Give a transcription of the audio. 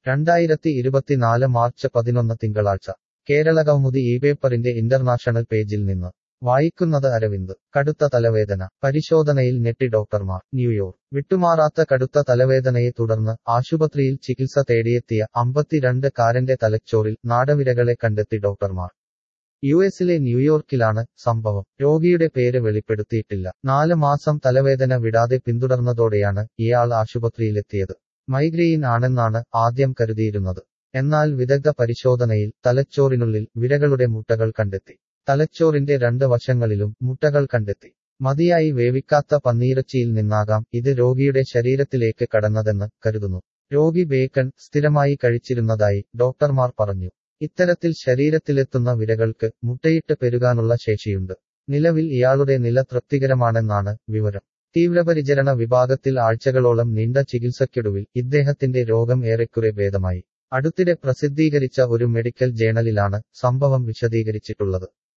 രണ്ടായിരത്തി ഇരുപത്തിനാല് മാർച്ച് പതിനൊന്ന് തിങ്കളാഴ്ച കേരള കൗമുദി ഈ പേപ്പറിന്റെ ഇന്റർനാഷണൽ പേജിൽ നിന്ന് വായിക്കുന്നത് അരവിന്ദ് കടുത്ത തലവേദന പരിശോധനയിൽ ഞെട്ടി ഡോക്ടർമാർ ന്യൂയോർക്ക് വിട്ടുമാറാത്ത കടുത്ത തലവേദനയെ തുടർന്ന് ആശുപത്രിയിൽ ചികിത്സ തേടിയെത്തിയ അമ്പത്തിരണ്ട് കാരന്റെ തലച്ചോറിൽ നാടവിരകളെ കണ്ടെത്തി ഡോക്ടർമാർ യു എസിലെ ന്യൂയോർക്കിലാണ് സംഭവം രോഗിയുടെ പേര് വെളിപ്പെടുത്തിയിട്ടില്ല നാല് മാസം തലവേദന വിടാതെ പിന്തുടർന്നതോടെയാണ് ഇയാൾ ആശുപത്രിയിലെത്തിയത് മൈഗ്രെയിൻ ആണെന്നാണ് ആദ്യം കരുതിയിരുന്നത് എന്നാൽ വിദഗ്ധ പരിശോധനയിൽ തലച്ചോറിനുള്ളിൽ വിരകളുടെ മുട്ടകൾ കണ്ടെത്തി തലച്ചോറിന്റെ രണ്ട് വശങ്ങളിലും മുട്ടകൾ കണ്ടെത്തി മതിയായി വേവിക്കാത്ത പന്നീറച്ചിയിൽ നിന്നാകാം ഇത് രോഗിയുടെ ശരീരത്തിലേക്ക് കടന്നതെന്ന് കരുതുന്നു രോഗി ബേക്കൺ സ്ഥിരമായി കഴിച്ചിരുന്നതായി ഡോക്ടർമാർ പറഞ്ഞു ഇത്തരത്തിൽ ശരീരത്തിലെത്തുന്ന വിരകൾക്ക് മുട്ടയിട്ട് പെരുകാനുള്ള ശേഷിയുണ്ട് നിലവിൽ ഇയാളുടെ നില തൃപ്തികരമാണെന്നാണ് വിവരം തീവ്രപരിചരണ വിഭാഗത്തിൽ ആഴ്ചകളോളം നീണ്ട ചികിത്സയ്ക്കൊടുവിൽ ഇദ്ദേഹത്തിന്റെ രോഗം ഏറെക്കുറെ ഭേദമായി അടുത്തിടെ പ്രസിദ്ധീകരിച്ച ഒരു മെഡിക്കൽ ജേണലിലാണ് സംഭവം വിശദീകരിച്ചിട്ടുള്ളത്